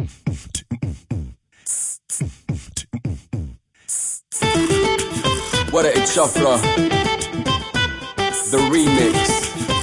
ورقة شفرة The remix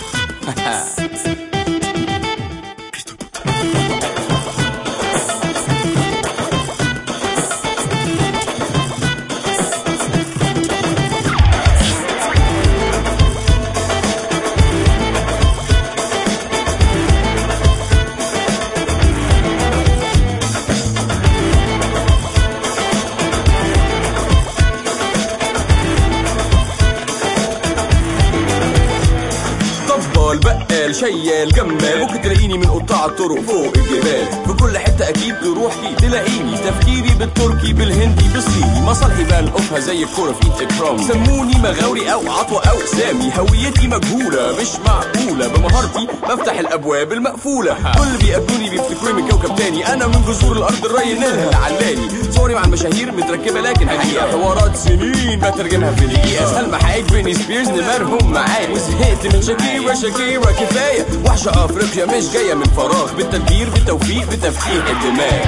طبال بقال شيال جمال ممكن تلاقيني من قطاع الطرق فوق الجبال في كل حتة أكيد تروحي تلاقيني تفكيري بالتركي بالهندي بالصيني مصالحي بنقفها زي الكورة في إيد إكرام سموني مغاوري أو عطوة أو سامي هويتي مجهولة مش معقولة بمهارتي بفتح الأبواب المقفولة كل اللي بيقابلوني بيفتكروني من كوكب تاني أنا من جذور الأرض الري نيلها اللي علاني صوري مع المشاهير متركبة لكن حقيقة حوارات سنين بترجمها في دقيقة أسهل ما حقيقة بريني سبيرز نمرهم معايا وزهقت من شاكيرا شاكيرا كفاية وحشة أفريقيا مش جاية من فراغ بالتدبير بالتوفيق بتفكير الدماغ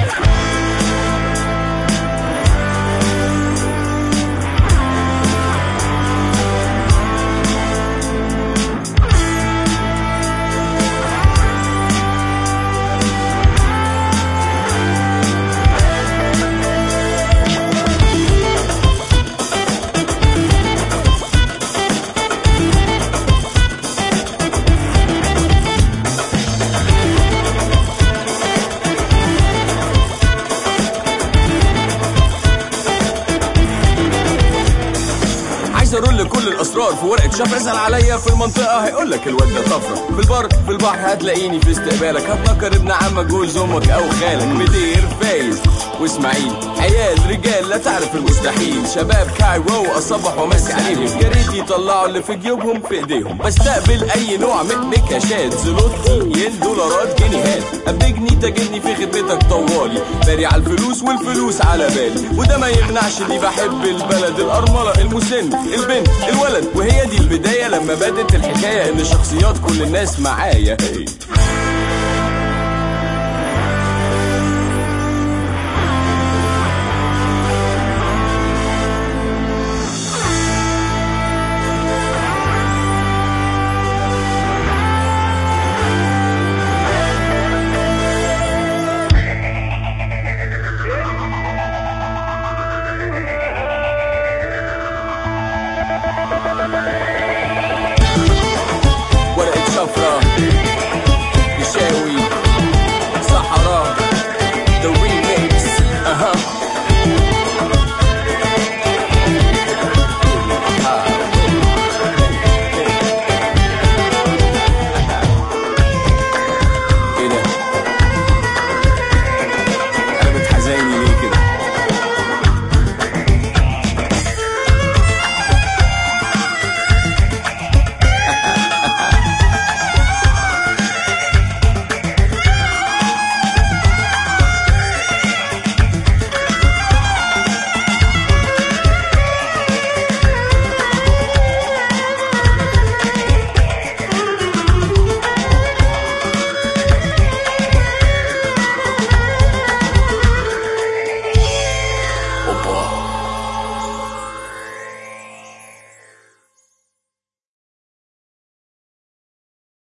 عايز ارول كل الاسرار في ورقه شفره اسال عليا في المنطقه هيقول لك الواد ده طفره في البر في البحر هتلاقيني في استقبالك هتنكر ابن عمك جوز امك او خالك مدير فايز واسماعيل عيال رجال لا تعرف المستحيل شباب كايرو اصبح ومسي عليهم يا ريت يطلعوا اللي في جيوبهم في ايديهم بستقبل اي نوع من مكاشات زلوتي ين دولارات جنيهات ابجني تجدني في خدمتك طوالي باري على الفلوس والفلوس على بالي وده ما يمنعش اني بحب البلد الارمله المسن البنت الولد وهي دي البدايه لما بدت الحكايه ان شخصيات كل الناس معايا hey.